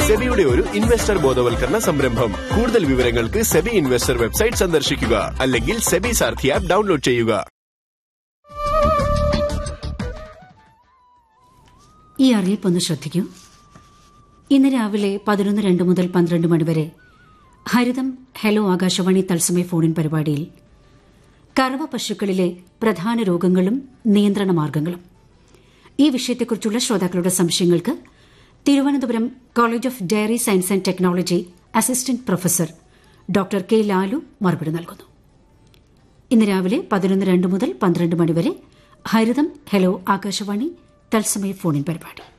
സെബിയുടെ ഒരു ഇൻവെസ്റ്റർ ബോധവൽക്കരണ സംരംഭം കൂടുതൽ വിവരങ്ങൾക്ക് സെബി ഇൻവെസ്റ്റർ വെബ്സൈറ്റ് സന്ദർശിക്കുക അല്ലെങ്കിൽ സെബി സാർഥി ആപ്പ് ഡൗൺലോഡ് ചെയ്യുക ഈ അറിയിപ്പൊന്ന് ശ്രദ്ധിക്കൂ ഇന്ന് രാവിലെ പതിനൊന്ന് രണ്ട് മുതൽ പന്ത്രണ്ട് മണിവരെ ഹരിതം ഹലോ ആകാശവാണി തത്സമയ ഫോണിൻ പരിപാടിയിൽ കറവ പശുക്കളിലെ പ്രധാന രോഗങ്ങളും നിയന്ത്രണ മാർഗങ്ങളും ഈ വിഷയത്തെക്കുറിച്ചുള്ള ശ്രോതാക്കളുടെ സംശയങ്ങൾക്ക് Thiruvananthapuram college of dairy science and technology assistant professor doctor K Lalu മറുപടി നൽകുന്നു ഇന്ന് രാവിലെ പതിനൊന്ന് രണ്ട് മുതൽ പന്ത്രണ്ട് മണിവരെ ഹരിതം ഹലോ ആകാശവാണി തത്സമയ ഫോണിൻ പരിപാടി